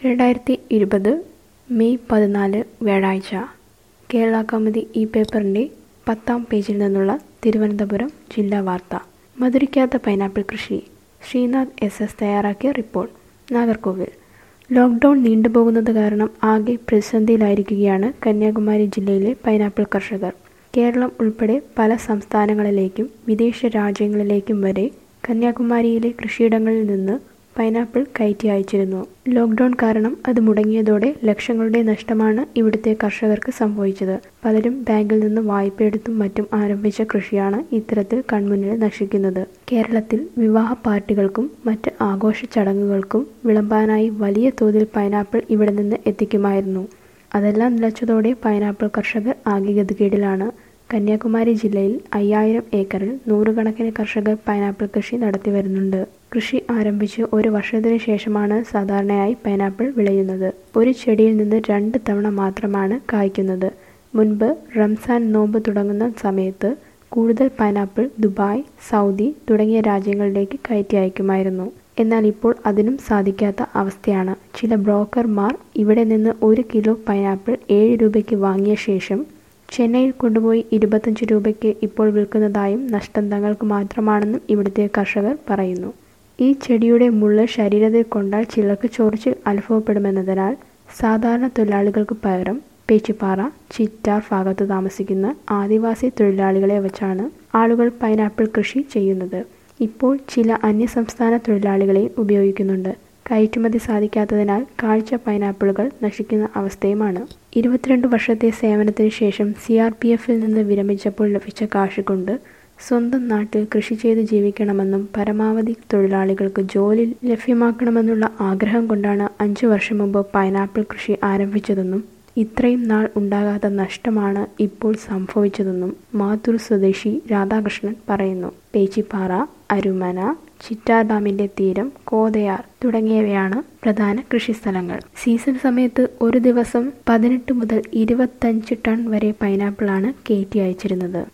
രണ്ടായിരത്തി ഇരുപത് മെയ് പതിനാല് വ്യാഴാഴ്ച കേരള കൗമുദി ഈ പേപ്പറിൻ്റെ പത്താം പേജിൽ നിന്നുള്ള തിരുവനന്തപുരം ജില്ലാ വാർത്ത മധുരിക്കാത്ത പൈനാപ്പിൾ കൃഷി ശ്രീനാഥ് എസ് എസ് തയ്യാറാക്കിയ റിപ്പോർട്ട് നാഗർകോവിൽ ലോക്ക്ഡൗൺ നീണ്ടുപോകുന്നത് കാരണം ആകെ പ്രതിസന്ധിയിലായിരിക്കുകയാണ് കന്യാകുമാരി ജില്ലയിലെ പൈനാപ്പിൾ കർഷകർ കേരളം ഉൾപ്പെടെ പല സംസ്ഥാനങ്ങളിലേക്കും വിദേശ രാജ്യങ്ങളിലേക്കും വരെ കന്യാകുമാരിയിലെ കൃഷിയിടങ്ങളിൽ നിന്ന് പൈനാപ്പിൾ കയറ്റി അയച്ചിരുന്നു ലോക്ക്ഡൗൺ കാരണം അത് മുടങ്ങിയതോടെ ലക്ഷങ്ങളുടെ നഷ്ടമാണ് ഇവിടുത്തെ കർഷകർക്ക് സംഭവിച്ചത് പലരും ബാങ്കിൽ നിന്ന് വായ്പയെടുത്തും മറ്റും ആരംഭിച്ച കൃഷിയാണ് ഇത്തരത്തിൽ കൺമുന്നിൽ നശിക്കുന്നത് കേരളത്തിൽ വിവാഹ പാർട്ടികൾക്കും മറ്റ് ആഘോഷ ചടങ്ങുകൾക്കും വിളമ്പാനായി വലിയ തോതിൽ പൈനാപ്പിൾ ഇവിടെ നിന്ന് എത്തിക്കുമായിരുന്നു അതെല്ലാം നിലച്ചതോടെ പൈനാപ്പിൾ കർഷകർ ആകെ ഗതികേടിലാണ് കന്യാകുമാരി ജില്ലയിൽ അയ്യായിരം ഏക്കറിൽ നൂറുകണക്കിന് കർഷകർ പൈനാപ്പിൾ കൃഷി നടത്തി വരുന്നുണ്ട് കൃഷി ആരംഭിച്ച് ഒരു വർഷത്തിന് ശേഷമാണ് സാധാരണയായി പൈനാപ്പിൾ വിളയുന്നത് ഒരു ചെടിയിൽ നിന്ന് രണ്ട് തവണ മാത്രമാണ് കായ്ക്കുന്നത് മുൻപ് റംസാൻ നോമ്പ് തുടങ്ങുന്ന സമയത്ത് കൂടുതൽ പൈനാപ്പിൾ ദുബായ് സൗദി തുടങ്ങിയ രാജ്യങ്ങളിലേക്ക് കയറ്റി അയക്കുമായിരുന്നു എന്നാൽ ഇപ്പോൾ അതിനും സാധിക്കാത്ത അവസ്ഥയാണ് ചില ബ്രോക്കർമാർ ഇവിടെ നിന്ന് ഒരു കിലോ പൈനാപ്പിൾ ഏഴ് രൂപയ്ക്ക് വാങ്ങിയ ശേഷം ചെന്നൈയിൽ കൊണ്ടുപോയി ഇരുപത്തഞ്ച് രൂപയ്ക്ക് ഇപ്പോൾ വിൽക്കുന്നതായും നഷ്ടം തങ്ങൾക്ക് മാത്രമാണെന്നും ഇവിടുത്തെ കർഷകർ പറയുന്നു ഈ ചെടിയുടെ മുള്ള് ശരീരത്തിൽ കൊണ്ടാൽ ചിലർക്ക് ചൊറിച്ചിൽ അനുഭവപ്പെടുമെന്നതിനാൽ സാധാരണ തൊഴിലാളികൾക്ക് പകരം പേച്ചിപ്പാറ ചിറ്റാർ ഭാഗത്ത് താമസിക്കുന്ന ആദിവാസി തൊഴിലാളികളെ വച്ചാണ് ആളുകൾ പൈനാപ്പിൾ കൃഷി ചെയ്യുന്നത് ഇപ്പോൾ ചില അന്യസംസ്ഥാന തൊഴിലാളികളെ ഉപയോഗിക്കുന്നുണ്ട് കയറ്റുമതി സാധിക്കാത്തതിനാൽ കാഴ്ച പൈനാപ്പിളുകൾ നശിക്കുന്ന അവസ്ഥയുമാണ് ഇരുപത്തിരണ്ട് വർഷത്തെ സേവനത്തിന് ശേഷം സി ആർ പി എഫിൽ നിന്ന് വിരമിച്ചപ്പോൾ ലഭിച്ച കാശ് കൊണ്ട് സ്വന്തം നാട്ടിൽ കൃഷി ചെയ്ത് ജീവിക്കണമെന്നും പരമാവധി തൊഴിലാളികൾക്ക് ജോലി ലഭ്യമാക്കണമെന്നുള്ള ആഗ്രഹം കൊണ്ടാണ് അഞ്ചു വർഷം മുമ്പ് പൈനാപ്പിൾ കൃഷി ആരംഭിച്ചതെന്നും ഇത്രയും നാൾ ഉണ്ടാകാത്ത നഷ്ടമാണ് ഇപ്പോൾ സംഭവിച്ചതെന്നും മാത്തൂർ സ്വദേശി രാധാകൃഷ്ണൻ പറയുന്നു പേച്ചിപ്പാറ അരുമന ചിറ്റാർ ഡാമിന്റെ തീരം കോതയാർ തുടങ്ങിയവയാണ് പ്രധാന കൃഷിസ്ഥലങ്ങൾ സീസൺ സമയത്ത് ഒരു ദിവസം പതിനെട്ട് മുതൽ ഇരുപത്തഞ്ച് ടൺ വരെ പൈനാപ്പിളാണ് കയറ്റി അയച്ചിരുന്നത്